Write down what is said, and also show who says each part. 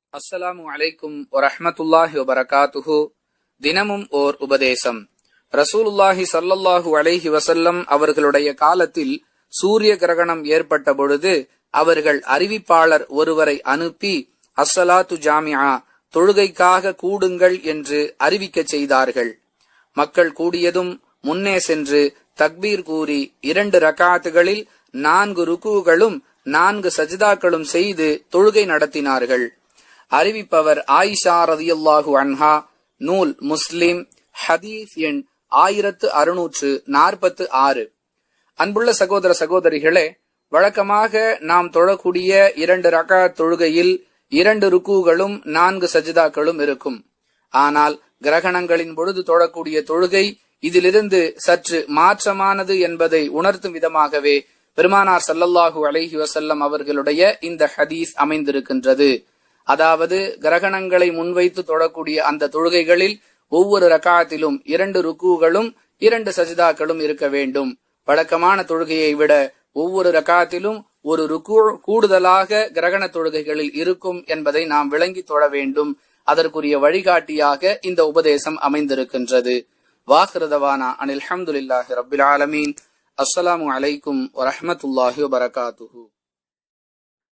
Speaker 1: அஸ்ஸலாமு அலைக்கும் வரஹ்மத்துல்லாஹி வபரகாத்துஹு தினமும் ஓர் உபதேசம் ரசூலுல்லாஹி ஸல்லல்லாஹு அலைஹி வஸல்லம் அவர்களுடைய காலத்தில் சூரிய கிரகணம் ஏற்பட்ட பொழுது அவர்கள் அறிவிப்பாளர் ஒருவரை அனுப்பி அஸ்ஸலாத்து ஜாமிஆ தொழுகைக்காக கூடுங்கள் என்று அறிவிக்கச் செய்தார்கள் மக்கள் கூடியதும் முன்னே சென்று தக்பீர் கூறி இரண்டு ரக்காத்துகளில் நான்கு ருக்குகளும் நான்கு சஜிதாக்களும் செய்து தொழுகை நடத்தினார்கள் அறிவிப்பவர் ஆயிஷா ரதியுல்லாஹு அன்ஹா நூல் முஸ்லிம் ஹதீஸ் எண் ஆயிரத்து அறுநூற்று நாற்பத்து ஆறு அன்புள்ள சகோதர சகோதரிகளே வழக்கமாக நாம் தொழக்கூடிய இரண்டு ரகா தொழுகையில் இரண்டு ருக்குகளும் நான்கு சஜிதாக்களும் இருக்கும் ஆனால் கிரகணங்களின் பொழுது தொழக்கூடிய தொழுகை இதிலிருந்து சற்று மாற்றமானது என்பதை உணர்த்தும் விதமாகவே பெருமானார் சல்லல்லாஹு அலைஹி வசல்லம் அவர்களுடைய இந்த ஹதீஸ் அமைந்திருக்கின்றது அதாவது கிரகணங்களை முன்வைத்து தொழக்கூடிய அந்த தொழுகைகளில் ஒவ்வொரு ரக்காத்திலும் இரண்டு ருக்குகளும் இரண்டு சஜிதாக்களும் இருக்க வேண்டும் வழக்கமான தொழுகையை விட ஒவ்வொரு ரக்காத்திலும் ஒரு ருக்கு கூடுதலாக கிரகண தொழுகைகளில் இருக்கும் என்பதை நாம் விளங்கி தொழ வேண்டும் அதற்குரிய வழிகாட்டியாக இந்த உபதேசம் அமைந்திருக்கின்றது வாஹிருதவானா அனில் அஹமதுல்லாஹி ரபில் ஆலமீன் அஸ்ஸலாமு அலைக்கும் வரஹமத்துல்லாஹி வபரகாத்துஹு